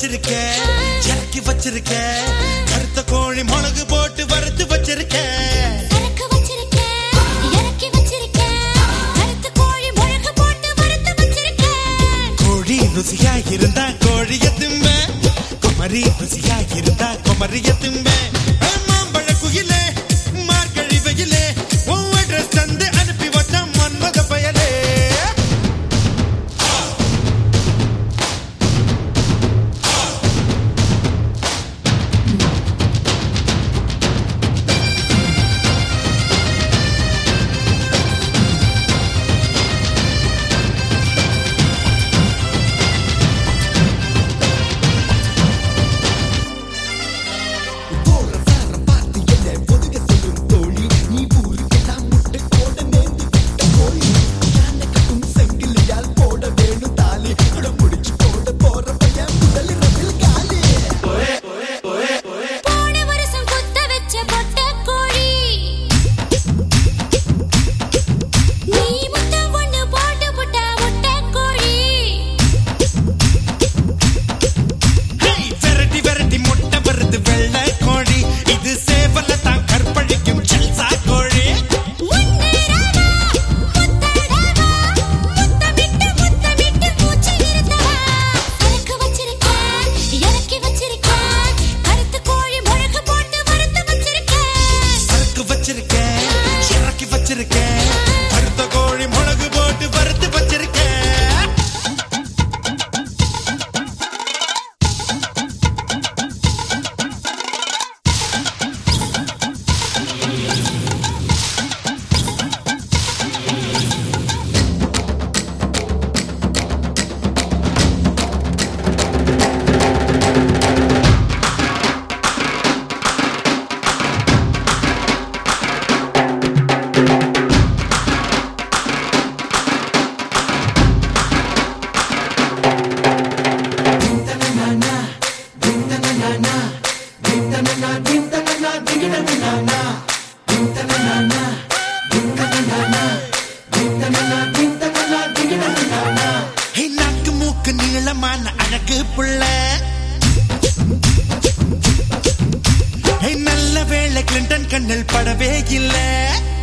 வச்சிருக்க இறக்கி வச்சிருக்க கருத்த கோழி மிளகு போட்டு வறுத்து வச்சிருக்க சரக்கு வச்சிருக்கேன், இறக்கி வச்சிருக்கேன். கருத்து கோழி முழக்கு போட்டு வறுத்து வச்சிருக்கேன். கோழி ருசியா இருந்தா கோழிய திம்ப குமரி ருசியா இருந்தா குமரிய திம்ப மாம்பழ குயிலே மார்கழி வெயிலே உன் அட்ரஸ் தந்து அனுப்பி வச்ச மன்மத பயலே போன வருஷம் குத்த வச்ச பொட்டக் கோழி. நீ முத்தம் ஒண்ணு போட்டு புட்டா முட்டைக் கோழி. ஹேய், விரட்டி விரட்டி முட்டை வருது வெள்ளை கோழி இது சேவல தான் கற்பழிக்கும் ஜல்சா கோழி முன்னேறவா, முத்தடவா, முத்தமிட்டு முத்தமிட்டு மூச்சு நிறுத்தவா. சரக்கு வச்சிருக்கேன், இறக்கி வச்சிருக்கேன். கருத்து கோழி முழக்கு போட்டு வறுத்து வச்சிருக்கேன். சரக்கு வச்சிருக்கேன் இறக்கி வச்சிருக்கேன் கருத்த கோழி மிளகு போட்டு வறுத்து வச்சிருக்கேன் ஹே, நாக்கு மூக்கு நீளமான அழகு புள்ள ஹே, நல்ல வேளை கிளின்டன் கண்ணில் படவே இல்லை